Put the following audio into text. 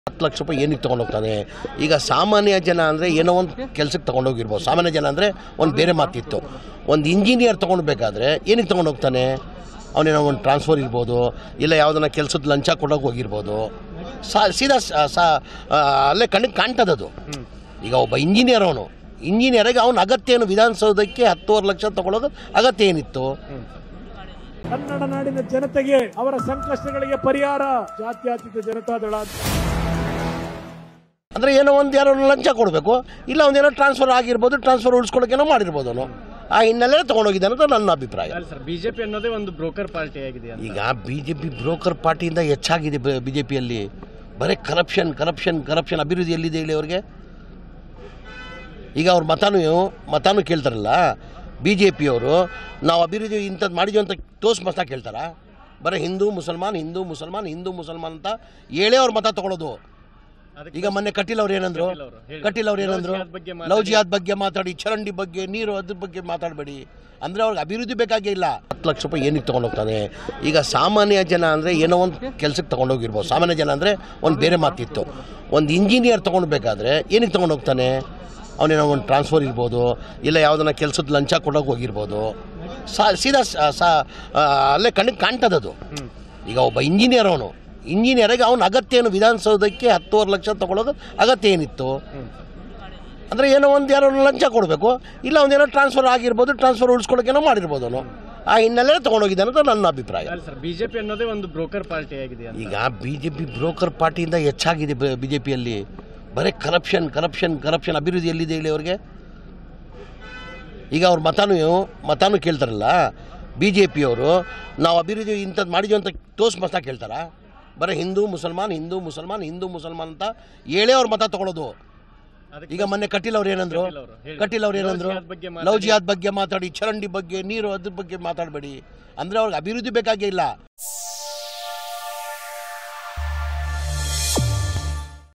ಹತ್ತು ಲಕ್ಷ ರೂಪಾಯಿ ಏನಕ್ಕೆ ತೊಗೊಂಡೋಗ್ತಾನೆ ಈಗ ಸಾಮಾನ್ಯ ಜನ ಅಂದರೆ ಏನೋ ಒಂದು ಕೆಲಸಕ್ಕೆ ತೊಗೊಂಡೋಗಿರ್ಬೋದು ಸಾಮಾನ್ಯ ಜನ ಅಂದರೆ ಒಂದು ಬೇರೆ ಮಾತಿತ್ತು ಒಂದು ಇಂಜಿನಿಯರ್ ತೊಗೊಂಡ್ಬೇಕಾದ್ರೆ ಏನಕ್ಕೆ ತೊಗೊಂಡೋಗ್ತಾನೆ ಅವನೇನೋ ಒಂದು ಟ್ರಾನ್ಸ್ಫರ್ ಇರ್ಬೋದು ಇಲ್ಲ ಯಾವುದನ್ನ ಕೆಲಸದ ಲಂಚ ಕೊಡೋಕೆ ಹೋಗಿರ್ಬೋದು ಸಾ ಸೀದಾ ಸ- ಸ- ಆ, ಅಲ್ಲೇ ಕಣ್ಣಿಗೆ ಕಾಣ್ತದದು ಈಗ ಒಬ್ಬ ಇಂಜಿನಿಯರ್ ಅವನು ಇಂಜಿನಿಯರಿಗೆ ಅವನ ಅಗತ್ಯ ಏನು ವಿಧಾನಸೌಧಕ್ಕೆ ಹತ್ತುವರೆ ಲಕ್ಷ ತಗೊಳ್ಳೋದು ಅಗತ್ಯ ಏನಿತ್ತು ಕನ್ನಡ ನಾಡಿನ ಜನತೆಗೆ ಅವರ ಸಂಕಷ್ಟಗಳಿಗೆ ಪರಿಹಾರ ಜಾತ್ಯತೀತ ಜನತಾದಳ ಅಂತ ಅಂದರೆ ಏನೋ ಒಂದು ಯಾರೋ ಲಂಚ ಕೊಡಬೇಕು ಇಲ್ಲ ಒಂದೇನೋ ಟ್ರಾನ್ಸ್ಫರ್ ಆಗಿರ್ಬೋದು ಟ್ರಾನ್ಸ್ಫರ್ ಉಳಿಸ್ಕೊಳ್ಳೋಕೇನೋ ಮಾಡಿರ್ಬೋದು ಅವನು ಆ ಹಿನ್ನೆಲೆ ತೊಗೊಂಡೋಗಿದ್ದಾನೆ ಅಂತ ನನ್ನ ಅಭಿಪ್ರಾಯ ಅಲ್ಲ ಸರ್ ಬಿಜೆಪಿ ಅನ್ನೋದೇ ಒಂದು ಬ್ರೋಕರ್ ಪಾರ್ಟಿ ಆಗಿದೆ ಅಂತ ಈಗ ಬಿ ಜೆ ಪಿ ಬ್ರೋಕರ್ ಪಾರ್ಟಿಯಿಂದ ಹೆಚ್ಚಾಗಿದೆ ಬಿ ಜೆ ಪಿಯಲ್ಲಿ ಬರೀ ಕರಪ್ಷನ್ ಕರಪ್ಷನ್ ಕರಪ್ಷನ್ ಅಭಿವೃದ್ಧಿ ಎಲ್ಲಿದೆ ಹೇಳಿ ಅವ್ರಿಗೆ ಈಗ ಅವ್ರ ಮತನೂ ಮತನೂ ಕೇಳ್ತಾರಲ್ಲ ಬಿ ಜೆ ಪಿಯವರು ನಾವು ಅಭಿವೃದ್ಧಿ ಇಂಥದ್ದು ಮಾಡಿದ್ವಿ ಅಂತ ತೋರ್ಸ್ ಮತ ಕೇಳ್ತಾರ ಬರೀ ಹಿಂದೂ ಮುಸಲ್ಮಾನ್ ಹಿಂದೂ ಮುಸಲ್ಮಾನ್ ಹಿಂದೂ ಮುಸಲ್ಮಾನ್ ಅಂತ ಹೇಳೇ ಅವ್ರ ಮತ ತಗೊಳ್ಳೋದು ಅದಕ್ಕೆ ಈಗ ಮೊನ್ನೆ ಕಟೀಲ್ ಅವ್ರು ಏನಂದ್ರು ಕಟೀಲ್ ಅವ್ರು ಹೇಳಿ. ಕಟೀಲ್ ಅವ್ರು ಏನಂದ್ರು ಲವ್ ಜಿಹಾದ್ ಬಗ್ಗೆ ಮಾತಾಡಿ. ಲವ್ ಜಿಹಾದ್ ಬಗ್ಗೆ ಮಾತಾಡಿ ಚರಂಡಿ ಬಗ್ಗೆ ನೀರು ಅದ್ರ ಬಗ್ಗೆ ಮಾತಾಡಬೇಡಿ ಅಂದರೆ ಅವ್ರಿಗೆ ಅಭಿವೃದ್ಧಿ ಬೇಕಾಗೇ ಇಲ್ಲ ಹತ್ತು ಲಕ್ಷ ರೂಪಾಯಿ ಏನಕ್ಕೆ ತೊಗೊಂಡೋಗ್ತಾನೆ ಈಗ ಸಾಮಾನ್ಯ ಜನ ಅಂದರೆ ಏನೋ ಒಂದು ಕೆಲಸಕ್ಕೆ ತೊಗೊಂಡೋಗಿರ್ಬೋದು ಸಾಮಾನ್ಯ ಜನ ಅಂದರೆ ಒಂದು ಬೇರೆ ಮಾತಿತ್ತು ಒಂದು ಇಂಜಿನಿಯರ್ ತೊಗೊಂಡ್ಬೇಕಾದ್ರೆ ಏನಕ್ಕೆ ತೊಗೊಂಡೋಗ್ತಾನೆ ಅವನೇನೋ ಒಂದು ಟ್ರಾನ್ಸ್ಫರ್ ಇರ್ಬೋದು ಇಲ್ಲ ಯಾವುದನ್ನ ಕೆಲಸದ ಲಂಚ ಕೊಡೋಕೆ ಹೋಗಿರ್ಬೋದು ಸಾ ಸೀದಾ ಸ- ಸ- ಆ, ಅಲ್ಲೇ ಕಣ್ಣಿಗೆ ಕಾಣ್ತದದು ಈಗ ಒಬ್ಬ ಇಂಜಿನಿಯರ್ ಅವನು ಇಂಜಿನಿಯರಿಗೆ ಅವನ ಅಗತ್ಯ ಏನು ವಿಧಾನಸೌಧಕ್ಕೆ ಹತ್ತುವರೆ ಲಕ್ಷ ತಗೊಳ್ಳೋದು ಅಗತ್ಯ ಏನಿತ್ತು ಅಂದರೆ ಏನೋ ಒಂದು ಯಾರೋ ಲಂಚ ಕೊಡಬೇಕು ಇಲ್ಲ ಒಂದೇನೋ ಟ್ರಾನ್ಸ್ಫರ್ ಆಗಿರ್ಬೋದು ಟ್ರಾನ್ಸ್ಫರ್ ಉಳಿಸ್ಕೊಳ್ಳೋಕೇನೋ ಮಾಡಿರ್ಬೋದು ಅವನು ಆ ಹಿನ್ನೆಲೆ ತೊಗೊಂಡೋಗಿದ್ದಾನೆ ಅಂತ ನನ್ನ ಅಭಿಪ್ರಾಯ ಅಲ್ಲ ಸರ್ ಬಿಜೆಪಿ ಅನ್ನೋದೇ ಒಂದು ಬ್ರೋಕರ್ ಪಾರ್ಟಿ ಆಗಿದೆ ಅಂತ ಈಗ ಬಿ ಜೆ ಪಿ ಬ್ರೋಕರ್ ಪಾರ್ಟಿಯಿಂದ ಹೆಚ್ಚಾಗಿದೆ ಬಿ ಜೆ ಪಿಯಲ್ಲಿ ಬರೀ ಕರಪ್ಷನ್ ಕರಪ್ಷನ್ ಕರಪ್ಷನ್ ಅಭಿವೃದ್ಧಿ ಎಲ್ಲಿದೆ ಹೇಳಿ ಅವ್ರಿಗೆ ಈಗ ಅವ್ರ ಮತನೂ ಮತನೂ ಕೇಳ್ತಾರಲ್ಲ ಬಿ ಜೆ ಪಿಯವರು ನಾವು ಅಭಿವೃದ್ಧಿ ಇಂಥದ್ದು ಮಾಡಿದ್ವಿ ಅಂತ ತೋರ್ಸ್ ಮತ ಕೇಳ್ತಾರ ಬರೀ ಹಿಂದೂ ಮುಸಲ್ಮಾನ್ ಹಿಂದೂ ಮುಸಲ್ಮಾನ್ ಹಿಂದೂ ಮುಸಲ್ಮಾನ್ ಅಂತ ಹೇಳೇ ಅವ್ರ ಮತ ತಗೊಳ್ಳೋದು ಅದಕ್ಕೆ ಈಗ ಮೊನ್ನೆ ಕಟೀಲ್ ಅವ್ರು ಏನಂದ್ರು ಕಟೀಲ್ ಅವ್ರು ಹೇಳಿ. ಕಟೀಲ್ ಅವ್ರು ಲವ್ ಏನಂದ್ರು ಜಿಹಾದ್ ಬಗ್ಗೆ ಮಾತಾಡಿ. ಲವ್ ಜಿಹಾದ್ ಬಗ್ಗೆ ಮಾತಾಡಿ ಚರಂಡಿ ಬಗ್ಗೆ ನೀರು ಅದ್ರ ಬಗ್ಗೆ ಮಾತಾಡಬೇಡಿ ಅಂದರೆ ಅವ್ರಿಗೆ ಅಭಿವೃದ್ಧಿ ಬೇಕಾಗೇ ಇಲ್ಲ